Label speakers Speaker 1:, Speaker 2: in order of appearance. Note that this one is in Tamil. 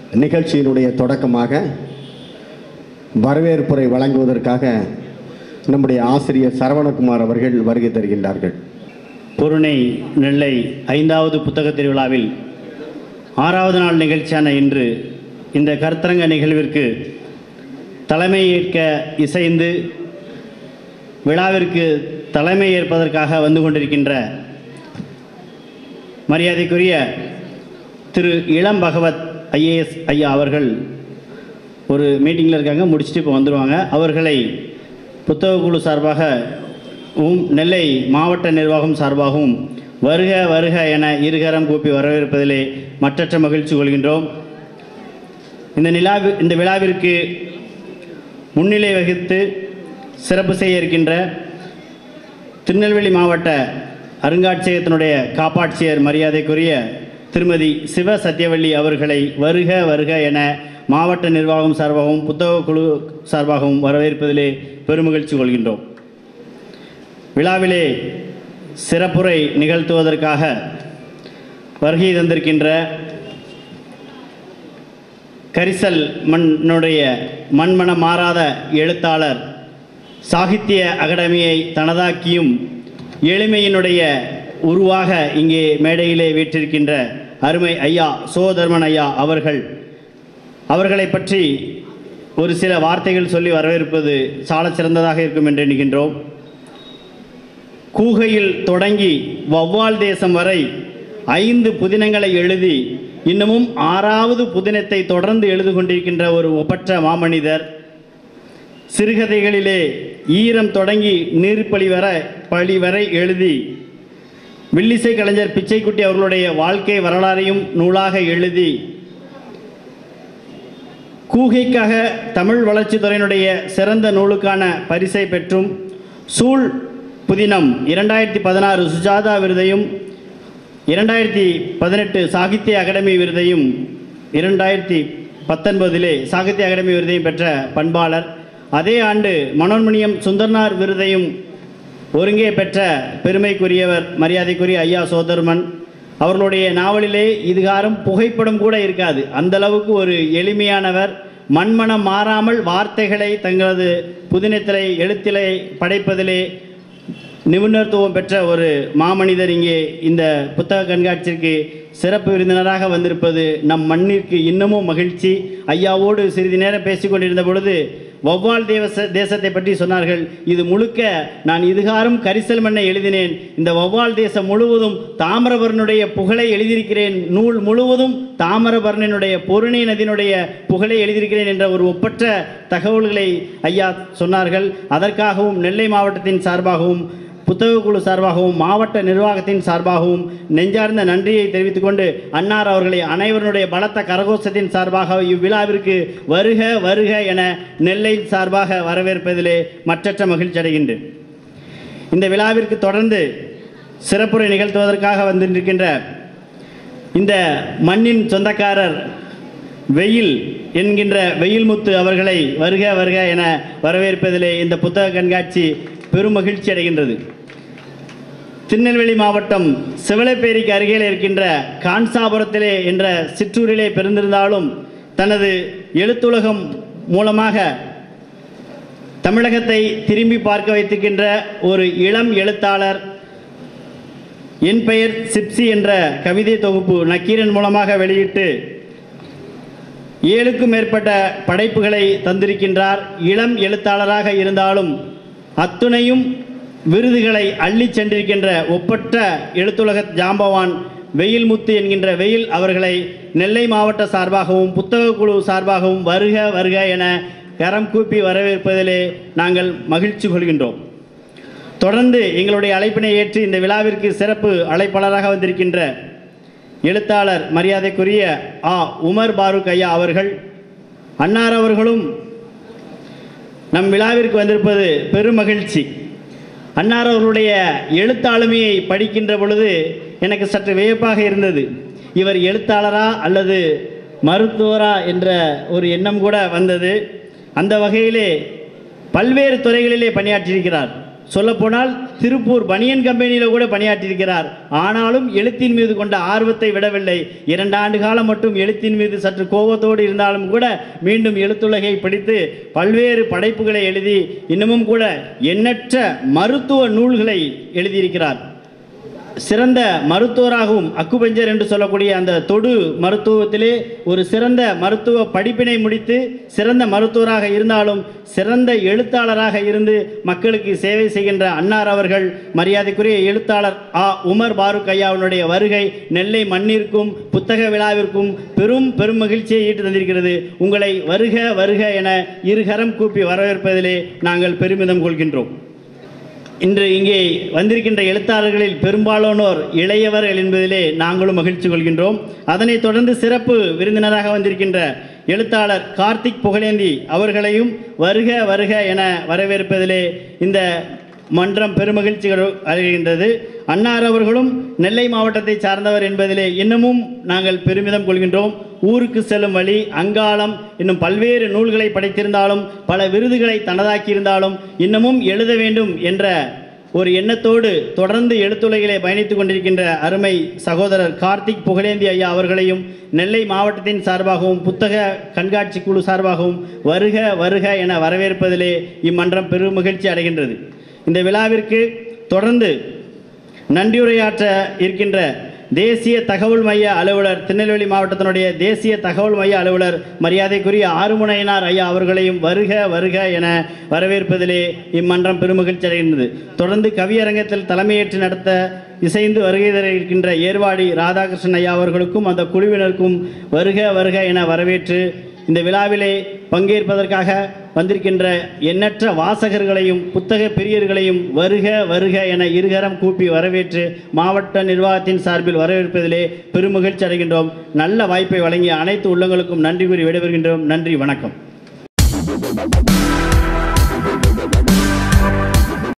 Speaker 1: நிகழ்ச்சியினுடைய தொடக்கமாக வரவேற்புரை வழங்குவதற்காக நம்முடைய ஆசிரியர் சரவணகுமார் அவர்கள் வருகை தருகின்றார்கள்
Speaker 2: பொருணை நெல்லை ஐந்தாவது புத்தகத் திருவிழாவில் ஆறாவது நாள் நிகழ்ச்சியான இன்று இந்த கருத்தரங்க நிகழ்விற்கு தலைமையேற்க இசைந்து விழாவிற்கு தலைமை ஏற்பதற்காக வந்து கொண்டிருக்கின்ற மரியாதைக்குரிய திரு இளம் பகவத் ஐஏஎஸ் ஐயா அவர்கள் ஒரு மீட்டிங்கில் இருக்காங்க முடிச்சுட்டு இப்போ வந்துடுவாங்க அவர்களை புத்தக குழு சார்பாக உம் நெல்லை மாவட்ட நிர்வாகம் சார்பாகவும் வருக வருக என இருகரம் கூப்பி வரவேற்பதிலே மற்றற்ற மகிழ்ச்சி கொள்கின்றோம் இந்த நிலாவி இந்த விழாவிற்கு முன்னிலை வகித்து சிறப்பு செய்ய இருக்கின்ற திருநெல்வேலி மாவட்ட அருங்காட்சியகத்தினுடைய காப்பாட்சியர் மரியாதைக்குரிய திருமதி சிவ சத்யவள்ளி அவர்களை வருக வருக என மாவட்ட நிர்வாகம் சார்பாகவும் புத்தக குழு சார்பாகவும் வரவேற்பதிலே பெருமகிழ்ச்சி கொள்கின்றோம் விழாவிலே சிறப்புரை நிகழ்த்துவதற்காக வருகை தந்திருக்கின்ற கரிசல் மண்ணுடைய மண்மன மாறாத எழுத்தாளர் சாகித்ய அகாடமியை தனதாக்கியும் எளிமையினுடைய உருவாக இங்கே மேடையிலே வீற்றிருக்கின்ற அருமை ஐயா சோதர்மன் ஐயா அவர்கள் அவர்களை பற்றி ஒரு சில வார்த்தைகள் சொல்லி வரவேற்பது சாலச் சிறந்ததாக இருக்கும் என்று எண்ணுகின்றோம் கூகையில் தொடங்கி வௌவால் தேசம் வரை ஐந்து புதினங்களை எழுதி இன்னமும் ஆறாவது புதினத்தை தொடர்ந்து எழுது கொண்டிருக்கின்ற ஒரு ஒப்பற்ற மாமனிதர் சிறுகதைகளிலே ஈரம் தொடங்கி நீர்ப்பழி வர பழி வரை எழுதி வில்லிசை கலைஞர் பிச்சைக்குட்டி அவர்களுடைய வாழ்க்கை வரலாறையும் நூலாக எழுதி கூகைக்காக தமிழ் வளர்ச்சித்துறையினுடைய சிறந்த நூலுக்கான பரிசை பெற்றும் சூழ் புதினம் இரண்டாயிரத்தி பதினாறு சுஜாதா விருதையும் இரண்டாயிரத்தி பதினெட்டு சாகித்ய அகாடமி விருதையும் இரண்டாயிரத்தி பத்தொன்பதிலே சாகித்ய அகாடமி விருதையும் பெற்ற பண்பாளர் அதே ஆண்டு மனோன்மணியம் சுந்தர்னார் விருதையும் ஒருங்கே பெற்ற பெருமைக்குரியவர் மரியாதைக்குரிய ஐயா சோதர்மன் அவர்களுடைய நாவலிலே இதுகாரும் புகைப்படம் கூட இருக்காது அந்த அளவுக்கு ஒரு எளிமையானவர் மண்மனம் மாறாமல் வார்த்தைகளை தங்களது புதினத்திலே எழுத்திலே படைப்பதிலே நிபுணத்துவம் பெற்ற ஒரு மாமனிதர் இங்கே இந்த புத்தக கண்காட்சிக்கு சிறப்பு விருந்தினராக வந்திருப்பது நம் மண்ணிற்கு இன்னமும் மகிழ்ச்சி ஐயாவோடு சிறிது நேரம் பேசிக்கொண்டிருந்த பொழுது வௌவால் தேவச தேசத்தை பற்றி சொன்னார்கள் இது முழுக்க நான் இதுகாரும் கரிசல் மண்ணை எழுதினேன் இந்த வௌவால் தேசம் முழுவதும் தாமிரபரனுடைய புகழை எழுதியிருக்கிறேன் நூல் முழுவதும் தாமிரபரனுடைய பொருணை நதியினுடைய புகழை எழுதியிருக்கிறேன் என்ற ஒரு ஒப்பற்ற தகவல்களை ஐயா சொன்னார்கள் அதற்காகவும் நெல்லை மாவட்டத்தின் சார்பாகவும் புத்தக குழு சார்பாகவும் மாவட்ட நிர்வாகத்தின் சார்பாகவும் நெஞ்சார்ந்த நன்றியை தெரிவித்துக் கொண்டு அன்னார் அவர்களை அனைவருடைய பலத்த கரகோஷத்தின் சார்பாக இவ்விழாவிற்கு வருக வருக என நெல்லை சார்பாக வரவேற்பதிலே மற்றற்ற மகிழ்ச்சி அடைகின்றேன் இந்த விழாவிற்கு தொடர்ந்து சிறப்புரை நிகழ்த்துவதற்காக வந்திருக்கின்ற இந்த மண்ணின் சொந்தக்காரர் வெயில் என்கின்ற வெயில்முத்து அவர்களை வருக வருக என வரவேற்பதிலே இந்த புத்தக கண்காட்சி பெரும் மகிழ்ச்சி அடைகின்றது திருநெல்வேலி மாவட்டம் சிவலைப்பேரிக்கு அருகில் இருக்கின்ற கான்சாபுரத்திலே என்ற சிற்றூரிலே பிறந்திருந்தாலும் தனது எழுத்துலகம் மூலமாக தமிழகத்தை திரும்பி பார்க்க வைத்திருக்கின்ற ஒரு இளம் எழுத்தாளர் என் பெயர் சிப்சி என்ற கவிதை தொகுப்பு நக்கீரன் மூலமாக வெளியிட்டு ஏழுக்கும் மேற்பட்ட படைப்புகளை தந்திருக்கின்றார் இளம் எழுத்தாளராக இருந்தாலும் அத்துணையும் விருதுகளை அள்ளிச் சென்றிருக்கின்ற ஒப்பற்ற எழுத்துலக ஜாம்பவான் வெயில்முத்து என்கின்ற வெயில் அவர்களை நெல்லை மாவட்ட சார்பாகவும் புத்தக குழு சார்பாகவும் வருக வருக என கரம் கூப்பி வரவேற்பதிலே நாங்கள் மகிழ்ச்சி கொள்கின்றோம் தொடர்ந்து எங்களுடைய அழைப்பினை ஏற்று இந்த விழாவிற்கு சிறப்பு அழைப்பாளராக வந்திருக்கின்ற எழுத்தாளர் மரியாதைக்குரிய ஆ உமர் பாருக் ஐயா அவர்கள் அன்னார் அவர்களும் நம் விழாவிற்கு வந்திருப்பது பெரும் மகிழ்ச்சி அன்னார் அவர்களுடைய எழுத்தாளுமையை படிக்கின்ற பொழுது எனக்கு சற்று வியப்பாக இருந்தது இவர் எழுத்தாளரா அல்லது மருத்துவரா என்ற ஒரு எண்ணம் கூட வந்தது அந்த வகையிலே பல்வேறு துறைகளிலே பணியாற்றியிருக்கிறார் சொல்லப்போனால் திருப்பூர் பனியன் கம்பெனியில் கூட பணியாற்றியிருக்கிறார் ஆனாலும் எழுத்தின் மீது கொண்ட ஆர்வத்தை விடவில்லை இரண்டு ஆண்டு காலம் மட்டும் எழுத்தின் மீது சற்று கோபத்தோடு இருந்தாலும் கூட மீண்டும் எழுத்துலகை படித்து பல்வேறு படைப்புகளை எழுதி இன்னமும் கூட எண்ணற்ற மருத்துவ நூல்களை எழுதியிருக்கிறார் சிறந்த மருத்துவராகவும் அக்குபஞ்சர் என்று சொல்லக்கூடிய அந்த தொடு மருத்துவத்திலே ஒரு சிறந்த மருத்துவ படிப்பினை முடித்து சிறந்த மருத்துவராக இருந்தாலும் சிறந்த எழுத்தாளராக இருந்து மக்களுக்கு சேவை செய்கின்ற அன்னார் அவர்கள் மரியாதைக்குரிய எழுத்தாளர் ஆ உமர் பாருக் ஐயாவினுடைய வருகை நெல்லை மண்ணிற்கும் புத்தக விழாவிற்கும் பெரும் பெரும் மகிழ்ச்சியை ஈட்டு தந்திருக்கிறது உங்களை வருக வருக என இருகரம் கூப்பி வரவேற்பதிலே நாங்கள் பெருமிதம் கொள்கின்றோம் இன்று இங்கே வந்திருக்கின்ற எழுத்தாளர்களில் பெரும்பாலானோர் இளையவர்கள் என்பதிலே நாங்களும் மகிழ்ச்சி கொள்கின்றோம் அதனைத் தொடர்ந்து சிறப்பு விருந்தினராக வந்திருக்கின்ற எழுத்தாளர் கார்த்திக் புகழேந்தி அவர்களையும் வருக வருக என வரவேற்பதிலே இந்த மன்றம் பெருமகிழ்ச்சி அடைகின்றது அன்னார் அவர்களும் நெல்லை மாவட்டத்தை சார்ந்தவர் என்பதிலே இன்னமும் நாங்கள் பெருமிதம் கொள்கின்றோம் ஊருக்கு செல்லும் வழி அங்காளம் இன்னும் பல்வேறு நூல்களை படைத்திருந்தாலும் பல விருதுகளை தனதாக்கியிருந்தாலும் இன்னமும் எழுத வேண்டும் என்ற ஒரு எண்ணத்தோடு தொடர்ந்து எழுத்துலகிலே பயணித்துக் கொண்டிருக்கின்ற அருமை சகோதரர் கார்த்திக் புகழேந்தி ஐயா அவர்களையும் நெல்லை மாவட்டத்தின் சார்பாகவும் புத்தக கண்காட்சி குழு சார்பாகவும் வருக வருக என வரவேற்பதிலே இம்மன்றம் பெரும் மகிழ்ச்சி அடைகின்றது இந்த விழாவிற்கு தொடர்ந்து நன்றியுரையாற்ற இருக்கின்ற தேசிய தகவல் மைய அலுவலர் திருநெல்வேலி மாவட்டத்தினுடைய தேசிய தகவல் மைய அலுவலர் மரியாதைக்குரிய ஆறுமுனையினார் ஐயா அவர்களையும் வருக வருக என வரவேற்பதிலே இம்மன்றம் பெருமகிழ்ச்சி அடைகின்றது தொடர்ந்து கவியரங்கத்தில் தலைமையேற்று நடத்த இசைந்து வருகை தர இருக்கின்ற ஏர்வாடி ராதாகிருஷ்ணன் ஐயா அவர்களுக்கும் அந்த குழுவினருக்கும் வருக வருக என வரவேற்று இந்த விழாவிலே பங்கேற்பதற்காக வந்திருக்கின்ற எண்ணற்ற வாசகர்களையும் புத்தக பிரியர்களையும் வருக வருக என இருகரம் கூப்பி வரவேற்று மாவட்ட நிர்வாகத்தின் சார்பில் வரவேற்பதிலே பெருமகிழ்ச்சி அடைகின்றோம் நல்ல வாய்ப்பை வழங்கிய அனைத்து உள்ளங்களுக்கும் நன்றி கூறி விடைபெறுகின்றோம் நன்றி வணக்கம்